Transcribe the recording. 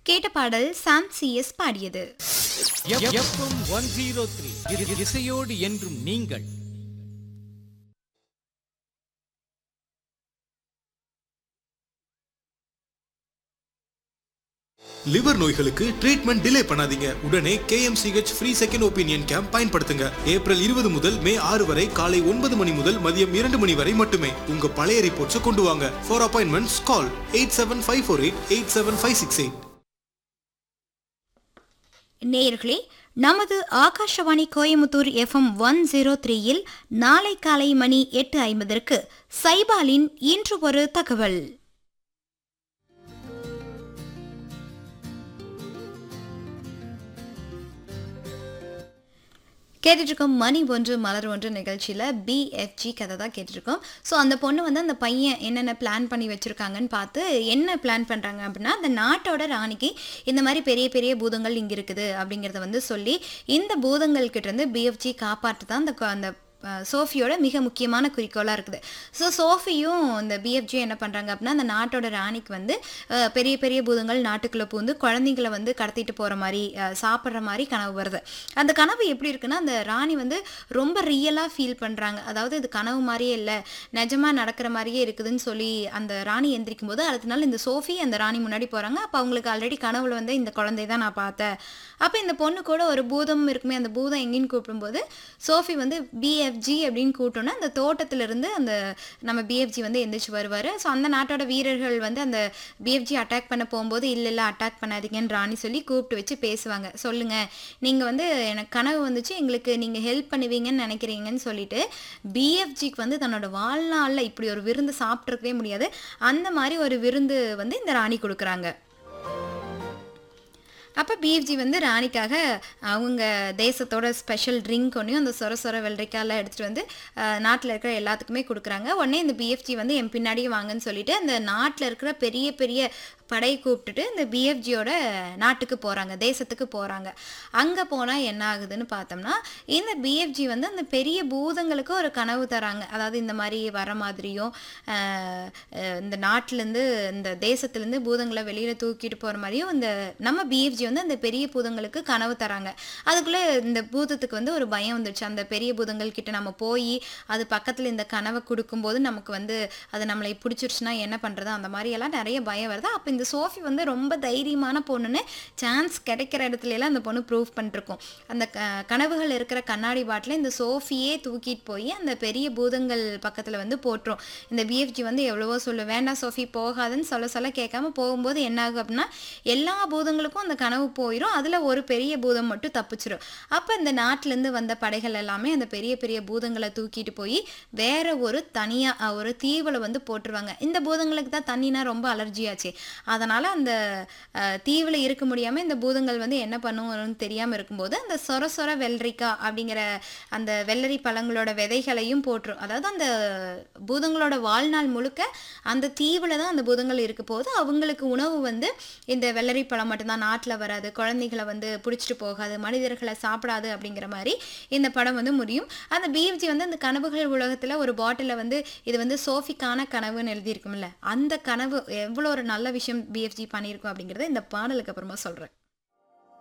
கேட்ட பாடல் Sam CS பாடியது எஃப்எம் ஒன் ஜீரோ த்ரீ இசையோடு என்றும் நீங்கள் லிவர் நோய்களுக்கு ட்ரீட்மெண்ட் டிலே பண்ணாதீங்க உடனே KMCH free second opinion camp பயன்படுத்துங்க ஏப்ரல் இருபது முதல் மே ஆறு வரை காலை ஒன்பது மணி முதல் மதியம் இரண்டு மணி வரை மட்டுமே உங்க பழைய ரிப்போர்ட்ஸை கொண்டு வாங்க for appointments call eight seven five four eight eight seven five six eight நேயர்களே நமது Akashvani Coimbatore FM one zero த்ரீயில் நாளை காலை மணி எட்டு ஐம்பதற்கு சைபாலின் இன்று ஒரு தகவல் கேட்டுட்ருக்கோம் மணி ஒன்று மலர் ஒன்று நிகழ்ச்சியில் பிஎஃப்ஜி கதை தான் கேட்டுட்ருக்கோம் ஸோ அந்த பொண்ணு வந்து அந்த பையன் என்னென்ன பிளான் பண்ணி வச்சுருக்காங்கன்னு பார்த்து என்ன பிளான் பண்ணுறாங்க அப்படின்னா அந்த நாட்டோட ராணிக்கு இந்த மாதிரி பெரிய பெரிய பூதங்கள் இங்கே இருக்குது அப்படிங்கிறத வந்து சொல்லி இந்த பூதங்கள் கிட்டேருந்து பிஎஃப்ஜி காப்பாற்று தான் அந்த கொ- அந்த அஹ், சோஃபியோட மிக முக்கியமான குறிக்கோளாக இருக்குது ஸோ சோஃபியும் இந்த பிஎஃப்ஜி என்ன பண்ணுறாங்க அப்படின்னா அந்த நாட்டோட ராணிக்கு வந்து அஹ், பெரிய பெரிய பூதங்கள் நாட்டுக்குள்ளே பூந்து குழந்தைங்களை வந்து கடத்திட்டு போகிற மாதிரி அஹ், சாப்பிட்ற மாதிரி கனவு வருது அந்த கனவு எப்படி இருக்குன்னா அந்த ராணி வந்து ரொம்ப ரியலாக ஃபீல் பண்ணுறாங்க அதாவது இது கனவு மாதிரியே இல்லை நிஜமாக நடக்கிற மாதிரியே இருக்குதுன்னு சொல்லி அந்த ராணி எந்திரிக்கும் போது அடுத்த நாள் இந்த சோஃபி அந்த ராணி முன்னாடி போகிறாங்க அப்போ அவங்களுக்கு ஆல்ரெடி கனவுல வந்து இந்த குழந்தை தான் நான் பார்த்தேன் அப்போ இந்த பொண்ணு கூட ஒரு பூதம் இருக்குமே அந்த பூதம் எங்கேன்னு கூப்பிடும்போது சோஃபி வந்து பிஎஃப்ஜி அப்படின்னு கூப்பிட்டோன்னா அந்த தோட்டத்திலிருந்து அந்த நம்ம பிஎஃப்ஜி வந்து எந்திரிச்சு வருவார் ஸோ அந்த நாட்டோட வீரர்கள் வந்து அந்த பிஎஃப்ஜி அட்டாக் பண்ண போகும்போது இல்லை இல்லை அட்டாக் பண்ணாதீங்கன்னு ராணி சொல்லி கூப்பிட்டு வச்சு பேசுவாங்க சொல்லுங்கள் நீங்கள் வந்து எனக்கு கனவு வந்துச்சு எங்களுக்கு நீங்கள் ஹெல்ப் பண்ணுவீங்கன்னு நினைக்கிறீங்கன்னு சொல்லிட்டு பிஎஃப்ஜிக்கு வந்து தன்னோட வாழ்நாளில் இப்படி ஒரு விருந்து சாப்பிட்ருக்கவே முடியாது அந்த மாதிரி ஒரு விருந்து வந்து இந்த ராணி கொடுக்குறாங்க அப்போ பிஎஃப்ஜி வந்து ராணிக்காக அவங்க தேசத்தோட ஸ்பெஷல் ட்ரிங்க் ஒன்றையும் அந்த சொர சொர வெள்ளரிக்காயெல்லாம் எடுத்துகிட்டு வந்து நாட்டில் இருக்கிற எல்லாத்துக்குமே கொடுக்குறாங்க உடனே இந்த பிஎஃப்ஜி வந்து என் பின்னாடியே வாங்கன்னு சொல்லிட்டு அந்த நாட்டில் இருக்கிற பெரிய பெரிய படை கூப்பிட்டுட்டு இந்த பிஎஃப்ஜியோட நாட்டுக்கு போகிறாங்க தேசத்துக்கு போகிறாங்க அங்கே போனால் என்ன ஆகுதுன்னு பார்த்தோம்னா இந்த பிஎஃப்ஜி வந்து அந்த பெரிய பூதங்களுக்கு ஒரு கனவு தராங்க அதாவது இந்த மாதிரி வர மாதிரியும் ஆஹ், அஹ், இந்த நாட்டிலேருந்து இந்த தேசத்துலேருந்து பூதங்களை வெளியில் தூக்கிட்டு போகிற மாதிரியும் இந்த நம்ம பிஎஃப்ஜி வந்து அந்த பெரிய பூதங்களுக்கு கனவு தராங்க அதுக்குள்ளே இந்த பூதத்துக்கு வந்து ஒரு பயம் வந்துடுச்சு அந்த பெரிய பூதங்கள் கிட்ட நம்ம போய் அது பக்கத்தில் இந்த கனவை கொடுக்கும்போது நமக்கு வந்து அது நம்மளை பிடிச்சிருச்சுன்னா என்ன பண்ணுறது அந்த மாதிரி எல்லாம் நிறைய பயம் வருது அப்போ இந்த சோஃபி வந்து ரொம்ப தைரியமான பொண்ணுன்னு சான்ஸ் கிடைக்கிற இடத்துல எல்லாம் அந்த பொண்ணு ப்ரூவ் பண்ணிருக்கும் அந்த க கனவுகள் இருக்கிற கண்ணாடி பாட்டில் இந்த சோஃபியே தூக்கிட்டு போய் அந்த பெரிய பூதங்கள் பக்கத்தில் வந்து போட்டுரும் இந்த பிஎஃப்ஜி வந்து எவ்வளவோ சொல்லு வேண்டாம் சோஃபி போகாதுன்னு சொல்ல சொல்ல கேட்காம போகும்போது என்ன ஆகும் அப்படின்னா எல்லா பூதங்களுக்கும் அந்த கனவு போயிடும் அதில் ஒரு பெரிய பூதம் மட்டும் தப்பிச்சிரும் அப்போ இந்த நாட்டிலேருந்து வந்த படைகள் எல்லாமே அந்த பெரிய பெரிய பூதங்களை தூக்கிட்டு போய் வேற ஒரு தனியாக ஒரு தீவில் வந்து போட்டுருவாங்க இந்த பூதங்களுக்கு தான் தண்ணினா ரொம்ப அலர்ஜி ஆச்சு அதனால் அந்த தீவில் இருக்க முடியாமல் இந்த பூதங்கள் வந்து என்ன பண்ணுவோம்னு தெரியாமல் இருக்கும்போது அந்த சொர சொர வெள்ளரிக்காய் அப்படிங்கிற அந்த வெள்ளரி பழங்களோட விதைகளையும் போட்டுரும் அதாவது அந்த பூதங்களோட வாழ்நாள் முழுக்க அந்த தீவில் தான் அந்த பூதங்கள் இருக்க போது அவங்களுக்கு உணவு வந்து இந்த வெள்ளரி பழம் மட்டும்தான் நாட்டில் வராது குழந்தைகளை வந்து பிடிச்சிட்டு போகாது மனிதர்களை சாப்பிடாது அப்படிங்கிற மாதிரி இந்த படம் வந்து முடியும் அந்த பிஎஃப்ஜி வந்து அந்த கனவுகள் உலகத்தில் ஒரு பாட்டிலில் வந்து இது வந்து சோஃபிக்கான கனவுன்னு எழுதியிருக்கும்ல அந்த கனவு எவ்வளோ ஒரு நல்ல விஷயம் பிஎஃப்ஜி பண்ணியிருக்கும் அப்படிங்கிறத இந்த பாடலுக்கு அப்புறமா சொல்கிறேன்